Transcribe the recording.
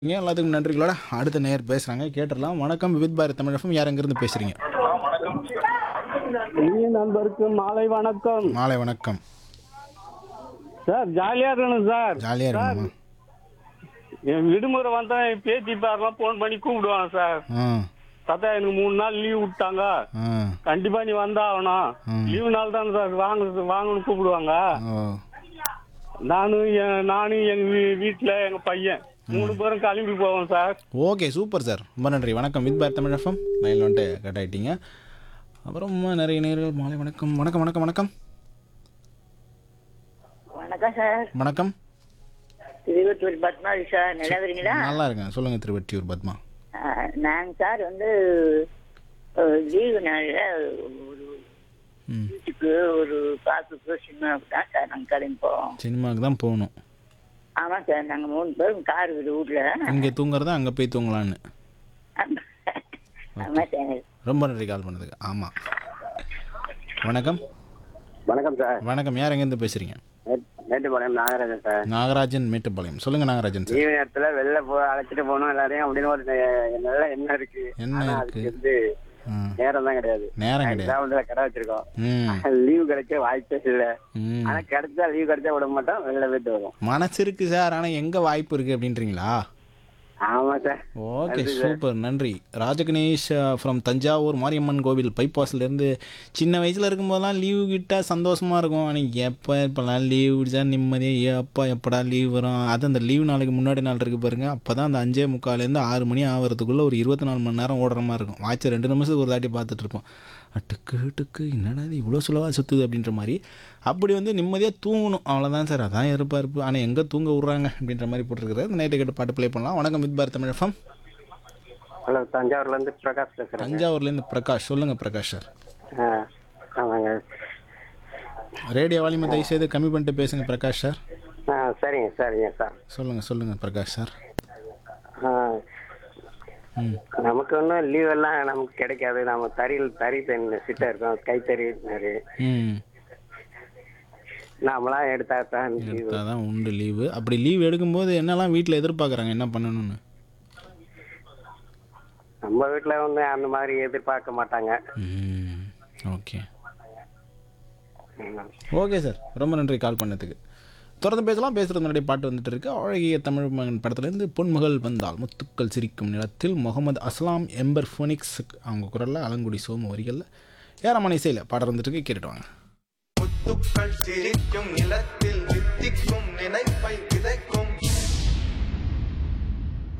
இங்க எல்லாத்துக்கும் நன்றிகளோட அடுத்த நேர் பேசுறாங்க கேட்டுடலாம் வணக்கம் விவித் பாரத் தமிழகம் யார் எங்கிருந்து பேசுறீங்க இனிய நண்பருக்கு மாலை வணக்கம் மாலை வணக்கம் சார் ஜாலியா இருக்கணும் சார் ஜாலியா இருக்கணுமா என் விடுமுறை வந்தா என் பேத்தி பேரெல்லாம் ஃபோன் பண்ணி கூப்பிடுவாங்க சார் ஆ தாத்தா எனக்கு மூணு நாள் லீவ் விட்டாங்க ஆ கண்டிப்பா நீ வந்தா ஆகணும் ம். லீவு நாள் தான் சார் வாங்க வாங்கன்னு கூப்பிடுவாங்க ஓ நானும் என் நானும் எங்க வீ- வீட்டுல எங்க பையன் மூணு பேரும் கிளம்பி போவோம் சார் ஓகே சூப்பர் சார் ரொம்ப நன்றி வணக்கம் வித் பாரத் தமிழகம் லைனில் வந்துட்டு கட் ஆகிட்டீங்க அப்புறம் நிறைய நேர்கள் மாலை வணக்கம் வணக்கம் வணக்கம் வணக்கம் வணக்கம் சார் வணக்கம் திருவத்தூர் பத்மாவதி சார் நல்லா இருக்கீங்களா நல்லா இருக்கேன் சொல்லுங்க திருவெட்டியூர் பத்மா ஆஹ், நாங்க சார் வந்து லீவு நாளில் ஒரு ம் வீட்டுக்கு ஒரு பார்க்குக்கு சினிமாவுக்கு தான் சார் நாங்கள் கிளம்பி போவோம் சினிமாவுக்கு தான் போகணும் ஆமாம் சார் நாங்கள் மூணு பேரும் கார் வீடு வீட்டில் இங்கே தூங்குறதா அங்கே போய் தூங்கலான்னு ஆமாம் சார் ரொம்ப நன்றி கால் பண்ணதுக்கு ஆமாம் வணக்கம் வணக்கம் சார் வணக்கம் யார் எங்கேருந்து பேசுகிறீங்க மேட்- மேட்டுப்பாளையம் நாகராஜன் சார் நாகராஜன் மேட்டுப்பாளையம் சொல்லுங்கள் நாகராஜன் சார் லீவு நேரத்துல வெளில போ அழைச்சிட்டு போகணும் எல்லாரையும் அப்படின்னு ஒரு நெ- நல்ல எண்ணம் இருக்கு என்ன ஆனா இருக்கு? அதுக்கு வந்து ம் நேரம் தான் கிடையாது நேரம் கிடையாது கிராமத்துல கடை வச்சிருக்கோம் ம் லீவு கிடைக்க வாய்ப்பே இல்ல ம் ஆனா கிடைச்சா லீவு கிடைச்சா விட மாட்டோம் வெளில போயிட்டு வரும் மனசு இருக்கு சார் ஆனால் எங்கே வாய்ப்பு இருக்குது அப்படின்றீங்களா ஆமா சார் ஓகே சூப்பர் நன்றி ராஜகணேஷ் ஃப்ரம் தஞ்சாவூர் மாரியம்மன் கோவில் பைபாஸ்லேருந்து சின்ன வயசில் இருக்கும்போதெல்லாம் லீவு கிட்டால் சந்தோஷமாக இருக்கும் ஆனால் எப்போ இப்போலாம் லீவ் விடுச்சா நிம்மதியாக எப்போ எப்படா லீவ் வரும் அது அந்த லீவ் நாளைக்கு முன்னாடி நாள் இருக்குது பாருங்க அப்போ தான் அந்த அஞ்சே முக்கால்லேருந்து ஆறு மணி ஆகிறதுக்குள்ளே ஒரு இருபத்தி நாலு மணி நேரம் ஓடுற மாதிரி இருக்கும் வாட்சை ரெண்டு நிமிஷத்துக்கு ஒரு தாட்டி பார்த்துட்டு இருப்போம் அட்டுக்கு டுக்கு என்னடா இது இவ்வளோ சுலவாக சுற்றுது அப்படின்ற மாதிரி அப்படி வந்து நிம்மதியாக தூங்கணும் அவ்வளோதான் சார் அதான் எதிர்பார்ப்பு ஆனால் எங்கே தூங்க விட்றாங்க அப்படின்ற மாதிரி போட்டிருக்கிறது இந்த நைட்டு கேட்டு பாட்டு ப்ளே பண்ணலாம் வணக்கம் with Bharat Tamil FM hello தஞ்சாவூர்ல இருந்து பிரகாஷ் பேசுறேன் தஞ்சாவூர்லேருந்து பிரகாஷ் சொல்லுங்கள் பிரகாஷ் சார் ஆ, ஆமாங்க ரேடியோ வால்யூமை தயவு செய்து கம்மி பண்ணிட்டு பேசுங்க பிரகாஷ் சார் ஆ சரிங்க சரிங்க சார் சொல்லுங்கள் சொல்லுங்கள் பிரகாஷ் சார் ஆ, ம் நமக்கு ஒன்றும் லீவ் எல்லாம் நமக்கு கிடைக்காது நம்ம தறியில் தறி தென்ன சிட்டை இருக்கோம் கைத்தறி நிறைய ம் நாமளாம் எடுத்தா தான் லீவு எடுத்தால் தான் உண்டு லீவு அப்படி லீவ் எடுக்கும்போது என்னெல்லாம் வீட்டில் எதிர்பார்க்குறாங்க என்ன பண்ணணும்னு நம்ம வீட்ல வந்து அந்த மாதிரி எதிர்பார்க்க மாட்டாங்க ம் ஓகே ம். ஓகே சார் ரொம்ப நன்றி கால் பண்ணதுக்கு தொடர்ந்து பேசலாம் பேசுகிறது முன்னாடி பாட்டு வந்துட்டு இருக்கு அழகிய தமிழ் மகன் படத்துலேருந்து பொன்மகள் வந்தால் முத்துக்கள் சிரிக்கும் நிலத்தில் முகமது அஸ்லாம் எம்பர் ஃபோனிக்ஸ் அவங்க குரலில் அலங்குடி சோமு வரிகளில் ஏறமான இசையில் பாடம் வந்துட்டு இருக்கு கேட்டுட்டு வாங்க முத்துக்கள் சிரிக்கும் நிலத்தில் வித்திக்கும் நினைப்பை